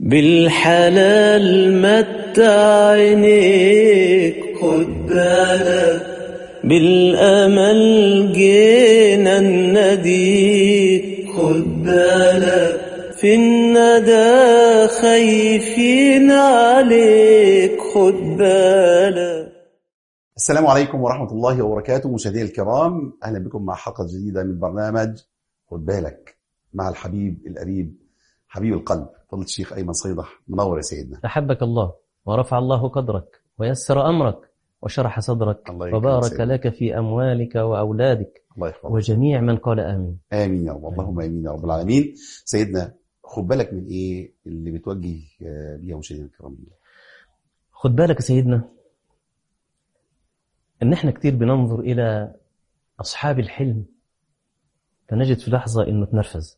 بالحلال متع عينيك خد بالك بالأمل جينا النديك خد بالك في الندى خايفين عليك خد بالك السلام عليكم ورحمة الله وبركاته مشاهدينا الكرام أهلا بكم مع حلقة جديدة من برنامج خد بالك مع الحبيب القريب حبيب القلب فضل الشيخ أيمن صيدح منور يا سيدنا أحبك الله ورفع الله قدرك ويسر أمرك وشرح صدرك الله يكرمك وبارك سيدنا. لك في أموالك وأولادك الله يحفظك وجميع من قال آمين آمين يا رب اللهم آمين يا رب العالمين سيدنا خد بالك من إيه اللي بتوجه آه، بيها مشاهدينا الكرام خد بالك يا سيدنا إن إحنا كتير بننظر إلى أصحاب الحلم فنجد في لحظة إنه تنرفز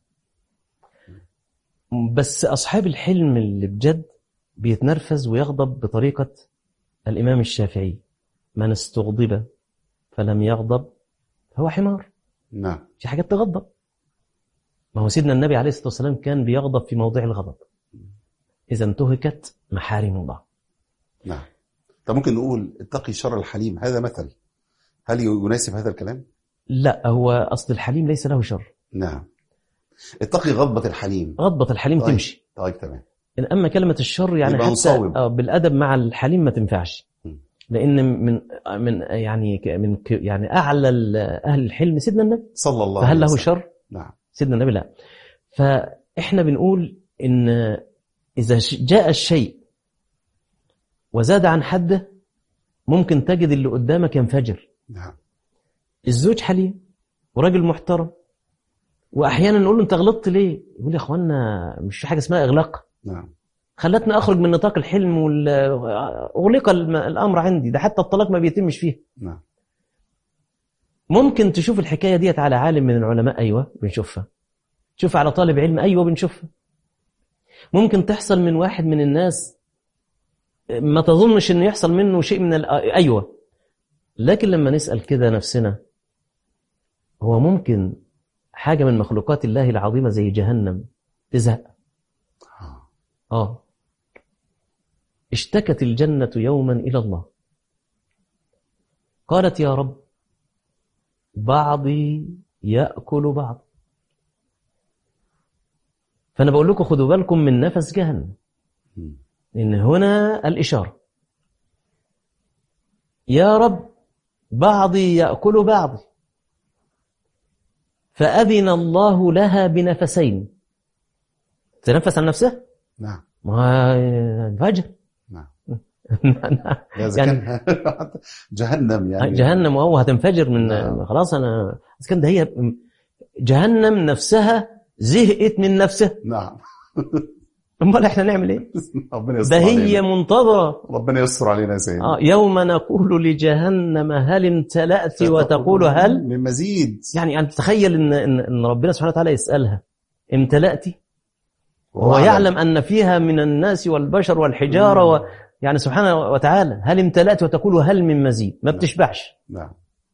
بس أصحاب الحلم اللي بجد بيتنرفز ويغضب بطريقة الإمام الشافعي من استغضب فلم يغضب هو حمار نعم في حاجات تغضب ما هو سيدنا النبي عليه الصلاة والسلام كان بيغضب في موضع الغضب إذا انتهكت محارم الله نعم طب ممكن نقول اتقي شر الحليم هذا مثل هل يناسب هذا الكلام؟ لا هو أصل الحليم ليس له شر نعم اتقي غضبة الحليم غضبة الحليم طيب. تمشي طيب تمام إن أما كلمة الشر يعني يبقى حتى نصوب. آه، بالأدب مع الحليم ما تنفعش م. لأن من من يعني ك- من ك- يعني أعلى ال- أهل الحلم سيدنا النبي صلى الله فهل عليه له وسلم. شر؟ نعم سيدنا النبي لا فإحنا بنقول إن إذا ش- جاء الشيء وزاد عن حده ممكن تجد اللي قدامك ينفجر نعم الزوج حليم وراجل محترم واحيانا نقول له انت غلطت ليه يقول يا اخوانا مش في حاجه اسمها اغلاق نعم خلتني اخرج من نطاق الحلم وال اغلق الم- الامر عندي ده حتى الطلاق ما بيتمش فيه نعم ممكن تشوف الحكايه ديت على عالم من العلماء ايوه بنشوفها تشوفها على طالب علم ايوه بنشوفها ممكن تحصل من واحد من الناس ما تظنش انه يحصل منه شيء من ال... ايوه لكن لما نسال كده نفسنا هو ممكن حاجه من مخلوقات الله العظيمه زي جهنم تزهق آه. اه اشتكت الجنه يوما الى الله قالت يا رب بعضي ياكل بعض فانا بقول لكم خدوا بالكم من نفس جهنم مم. إن هنا الإشارة يا رب بعضي يأكل بعضي فأذن الله لها بنفسين تنفس عن نفسها نعم ما انفجر نعم لا إذا يعني- كان جهنم يعني جهنم أو هتنفجر من نعم. خلاص أنا بس كان ده هي جهنم نفسها زهقت من نفسها نعم امال احنا نعمل ايه ربنا يستر ده هي علينا منتظره ربنا يستر علينا يا سيدنا آه يوم نقول لجهنم هل امتلأت وتقول هل من مزيد يعني أن تتخيل إن, إن, إن ربنا سبحانه وتعالى يسألها امتلأت وهو وأعلم. يعلم أن فيها من الناس والبشر والحجارة و يعني سبحانه وتعالى هل امتلأت وتقول هل من مزيد ما بتشبعش نعم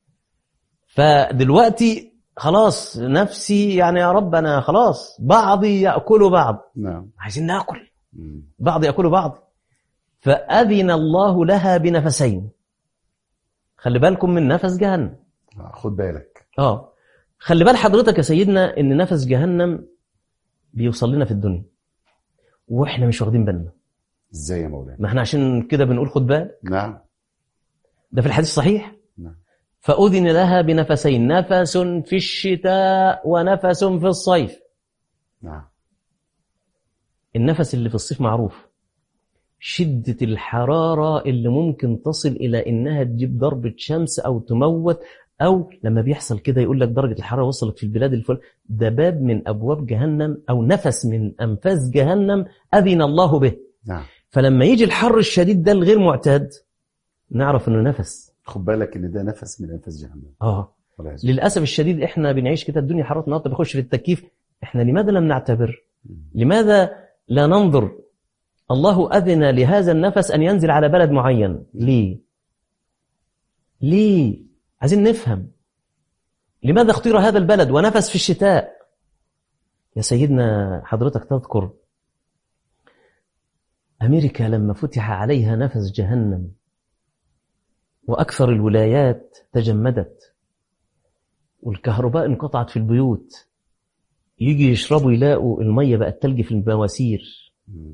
فدلوقتي خلاص نفسي يعني يا رب أنا خلاص بعضي يأكل بعض نعم عايزين ناكل مم. بعض يأكل بعض فأذن الله لها بنفسين خلي بالكم من نفس جهنم آه، خد بالك اه خلي بال حضرتك يا سيدنا ان نفس جهنم بيوصل لنا في الدنيا واحنا مش واخدين بالنا ازاي يا مولانا ما احنا عشان كده بنقول خد بال نعم ده في الحديث الصحيح نعم فأذن لها بنفسين نفس في الشتاء ونفس في الصيف نعم النفس اللي في الصيف معروف شدة الحرارة اللي ممكن تصل إلى إنها تجيب ضربة شمس أو تموت أو لما بيحصل كده يقول لك درجة الحرارة وصلت في البلاد الفل ده باب من أبواب جهنم أو نفس من أنفاس جهنم أذن الله به نعم فلما يجي الحر الشديد ده الغير معتاد نعرف إنه نفس خد بالك ان ده نفس من انفاس جهنم آه ولا يزال. للأسف الشديد إحنا بنعيش كده الدنيا حرارة النهارده بخش في التكييف إحنا لماذا لم نعتبر لماذا لا ننظر الله أذن لهذا النفس أن ينزل على بلد معين ليه ليه عايزين نفهم لماذا اختير هذا البلد ونفس في الشتاء يا سيدنا حضرتك تذكر أمريكا لما فتح عليها نفس جهنم وأكثر الولايات تجمدت والكهرباء انقطعت في البيوت يجي يشربوا يلاقوا المية بقت تلج في المواسير مم.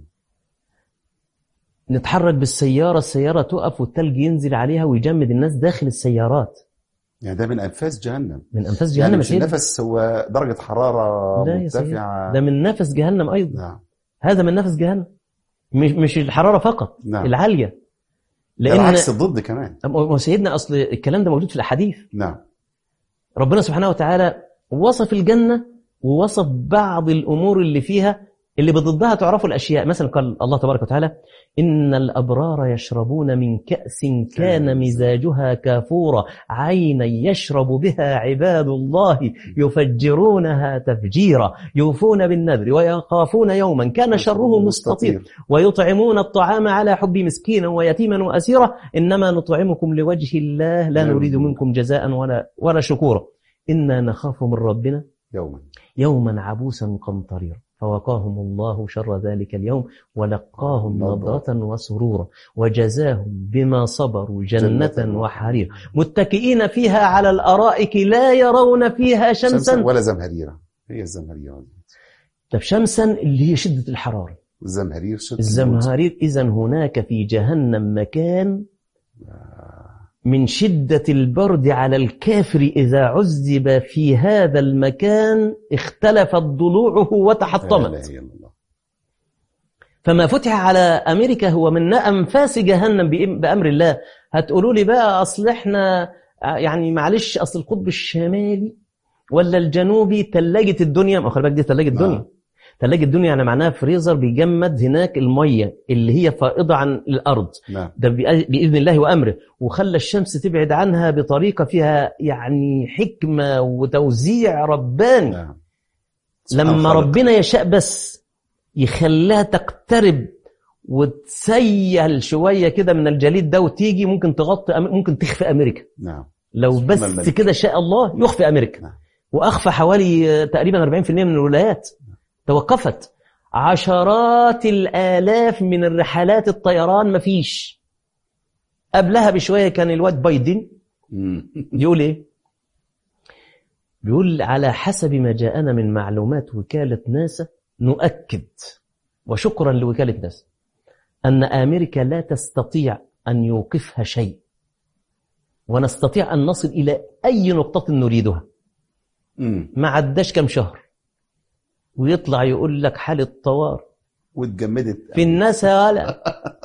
نتحرك بالسيارة السيارة تقف والتلج ينزل عليها ويجمد الناس داخل السيارات يعني ده من انفاس جهنم من أنفاس يعني جهنم مش يا سيدي. النفس هو درجه حراره لا يا سيدي. مرتفعه ده من نفس جهنم أيضا نعم هذا من نفس جهنم مش مش الحرارة فقط نعم. العالية لان لأن عكس الضد كمان ما سيدنا أصل الكلام ده موجود في الأحاديث نعم ربنا سبحانه وتعالى وصف الجنة ووصف بعض الأمور اللي فيها اللي بضدها تعرفوا الأشياء مثلا قال الله تبارك وتعالى إن الأبرار يشربون من كأس كان مزاجها كافورا عينا يشرب بها عباد الله يفجرونها تفجيرا يوفون بالنذر ويخافون يوما كان شره مستطير ويطعمون الطعام على حب مسكينا ويتيما وأسيرا إنما نطعمكم لوجه الله لا لا نريد نريد. منكم جزاء ولا ولا شكورا إنا نخاف من ربنا يوما يوما عبوسا قمطريرا فوقاهم الله شر ذلك اليوم ولقاهم نضرة وسرورا وجزاهم بما صبروا جنة جنة وحريرا متكئين فيها على الأرائك لا يرون فيها شمسا شمسا ولا زمهريره هي الزمهريره دي. طب شمسا اللي هي شدة الحرارة الزمهرير شد الزمهرير إذا هناك في جهنم مكان من شدة البرد على الكافر إذا عذب في هذا المكان اختلفت ضلوعه لا وتحطمت اله الا الله فما فتح على أمريكا هو من أنفاس جهنم بإم- بأمر الله هتقولوا لي بقى أصل إحنا آه، يعني معلش أصل القطب الشمالي ولا الجنوبي تلاجة الدنيا ما خلي بالك دي تلاجة نعم. الدنيا تلاجة الدنيا يعني معناها فريزر بيجمد هناك المية اللي هي فائضة عن الأرض نعم ده بإ- بإذن الله وأمره وخلى الشمس تبعد عنها بطريقة فيها يعني حكمة وتوزيع رباني نعم سبحان لما الخالق. ربنا يشاء بس يخليها تقترب وتسيل شوية كده من الجليد ده وتيجي ممكن تغطي أم- ممكن تخفي أمريكا نعم لو سبحان بس الملك. كده شاء الله يخفي أمريكا نعم. وأخفى حوالي آه، تقريبا 40% من الولايات توقفت عشرات الآلاف من الرحلات الطيران مفيش قبلها بشوية كان الواد بايدن مم. يقول ايه بيقول على حسب ما جاءنا من معلومات وكالة ناسا نؤكد وشكرا لوكالة ناسا أن أمريكا لا تستطيع أن يوقفها شيء ونستطيع أن نصل إلى أي نقطة نريدها مم. ما عداش كم شهر ويطلع يقول لك حالة طوارئ واتجمدت في الناس يا ولا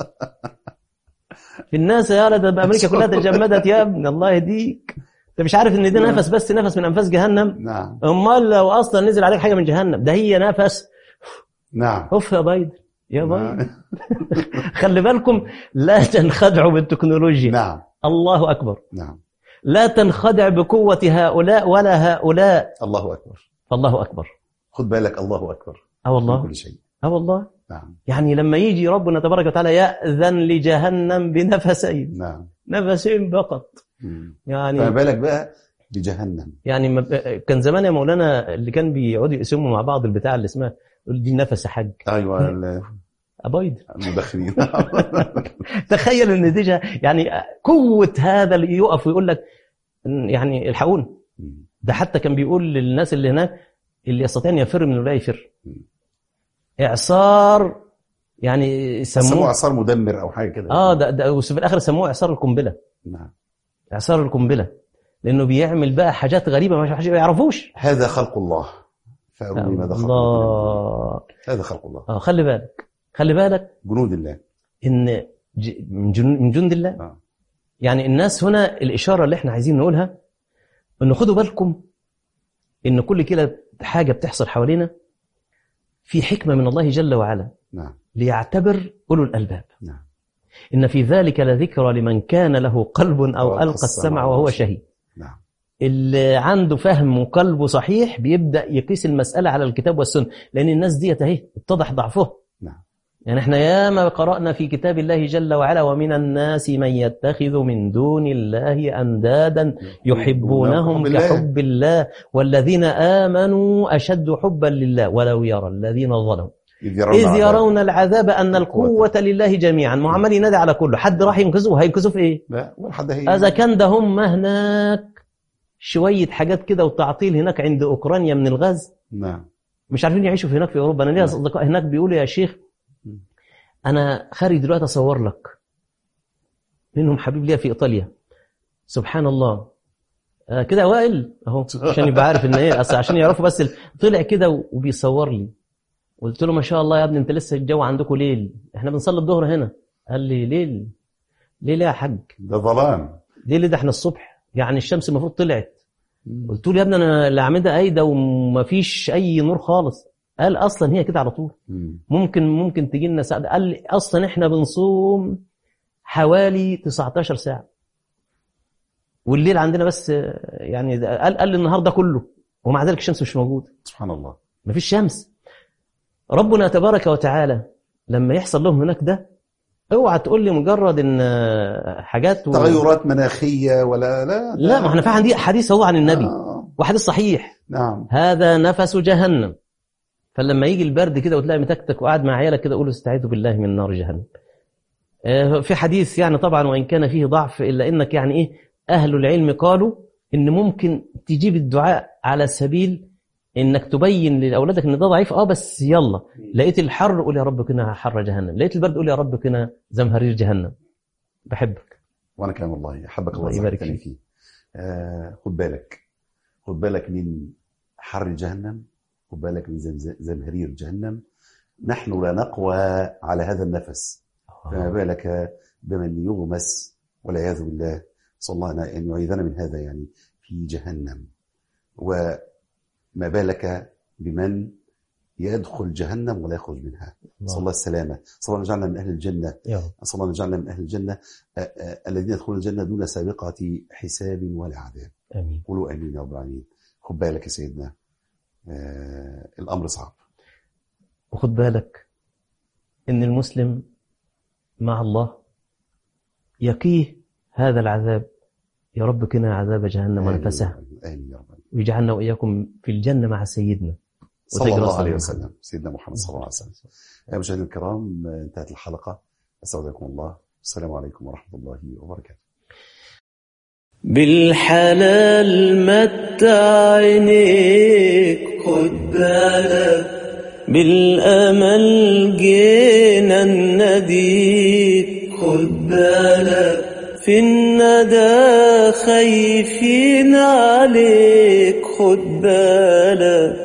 في الناس يا ولا ده امريكا كلها تجمدت يا ابني الله يهديك انت مش عارف ان ده نفس بس نفس من انفاس جهنم نعم امال لو اصلا نزل عليك حاجه من جهنم ده هي نفس نعم اوف يا بايدن يا بايدن نعم خلي بالكم لا تنخدعوا بالتكنولوجيا نعم الله اكبر نعم لا تنخدع بقوه هؤلاء ولا هؤلاء الله اكبر فالله اكبر خد بالك الله اكبر اه من والله كل شيء اه والله نعم يعني لما يجي ربنا تبارك وتعالى يأذن لجهنم بنفسين نعم نفسين فقط مم. يعني فما بالك بقى بجهنم يعني ما- كان زمان يا مولانا اللي كان بيقعدوا يقسموا مع بعض البتاع اللي اسمها يقول دي نفس حاج ايوه ال- ابايد المدخنين تخيل ان دي جه- يعني قوه هذا اللي يقف ويقول لك يعني الحقوني مم. ده حتى كان بيقول للناس اللي هناك اللي يستطيع ان يفر من لا يفر اعصار يعني سموه سموه اعصار مدمر او حاجه كده اه ده, ده وفي الاخر سموه اعصار القنبله نعم اعصار القنبله لانه بيعمل بقى حاجات غريبه ما ما يعرفوش هذا خلق الله فأروني ماذا خلق الله الله هذا خلق الله اه خلي بالك خلي بالك جنود الله ان ج- من جن- من جند الله آه. يعني الناس هنا الاشاره اللي احنا عايزين نقولها ان خدوا بالكم ان كل كده حاجه بتحصل حوالينا في حكمه من الله جل وعلا نعم ليعتبر اولو الالباب نعم ان في ذلك لذكرى لمن كان له قلب او القى السمع وهو شهيد نعم اللي عنده فهم وقلبه صحيح بيبدا يقيس المساله على الكتاب والسنه لان الناس ديت اهي اتضح ضعفه نعم يعني احنا ياما قرانا في كتاب الله جل وعلا ومن الناس من يتخذ من دون الله اندادا يحبونهم حب الله. كحب الله والذين امنوا اشد حبا لله ولو يرى الذين ظلموا إذ يرون إذ العذاب. يرون العذاب أن القوة لله جميعا ما هو عمال ينادي على كله حد راح ينقذه هينقذه في إيه لا ولا حد هي إذا كان ده هم هناك شوية حاجات كده وتعطيل هناك عند أوكرانيا من الغاز نعم مش عارفين يعيشوا في هناك في أوروبا أنا ليا أصدقاء هناك بيقولوا يا شيخ أنا خارج دلوقتي أصور لك منهم حبيب ليا في إيطاليا سبحان الله آه كده وائل اهو عشان يبقى عارف ان ايه اصل عشان يعرفوا بس ال- طلع كده وبيصور لي قلت له ما شاء الله يا ابني انت لسه الجو عندكم ليل احنا بنصلي الظهر هنا قال لي ليل ليه ليه يا حاج ده ظلام ليه ليه ده احنا الصبح يعني الشمس المفروض طلعت قلت له يا ابني انا الاعمده قايده ومفيش اي نور خالص قال اصلا هي كده على طول مم. ممكن ممكن تجي لنا ساعه قال لي اصلا احنا بنصوم حوالي 19 ساعه والليل عندنا بس آه، يعني ده- قال قال لي النهارده كله ومع ذلك الشمس مش موجوده سبحان الله مفيش شمس ربنا تبارك وتعالى لما يحصل لهم هناك ده اوعى تقول لي مجرد ان آه، حاجات و... تغيرات مناخية ولا لا لا ما احنا في عندي حديث هو عن النبي آه. وحديث صحيح نعم هذا نفس جهنم فلما يجي البرد كده وتلاقي متكتك وقاعد مع عيالك كده قول استعيذوا بالله من نار جهنم آه، في حديث يعني طبعا وان كان فيه ضعف الا انك يعني ايه اهل العلم قالوا ان ممكن تجيب الدعاء على سبيل انك تبين لاولادك ان ده ضعيف اه بس يلا لقيت الحر قول يا رب كنا حر جهنم لقيت البرد قول يا رب كنا زمهرير جهنم بحبك وانا كمان والله احبك الله الله يبارك يبارك فيك. فيه آه خد بالك خد بالك من حر جهنم خد بالك من زم- زمهرير جهنم نحن لا نقوى على هذا النفس فما بالك بمن يغمس والعياذ بالله صلى الله عليه ان يعيذنا من هذا يعني في جهنم وما بالك بمن يدخل جهنم ولا يخرج منها صلى الله السلامه صلى الله يجعلنا من اهل الجنه يا رب. صلى الله يجعلنا من اهل الجنه آه، آه، الذين يدخلون الجنه دون سابقه حساب ولا عذاب امين قولوا امين يا رب العالمين خد بالك يا سيدنا آه الامر صعب وخد بالك ان المسلم مع الله يقيه هذا العذاب يا رب كنا عذاب جهنم آمين يا ونفسها رب العالمين. امين يا رب العالمين. ويجعلنا واياكم في الجنه مع سيدنا صلى وتجرى الله صلى عليه الله وسلم سيدنا محمد صلى الله عليه وسلم يا مشاهدينا الكرام آه، انتهت الحلقه استودعكم الله السلام عليكم ورحمه الله وبركاته بالحلال متع عينيك خد بالك بالأمل جينا نديك خد بالك في الندى خايفين عليك خد بالك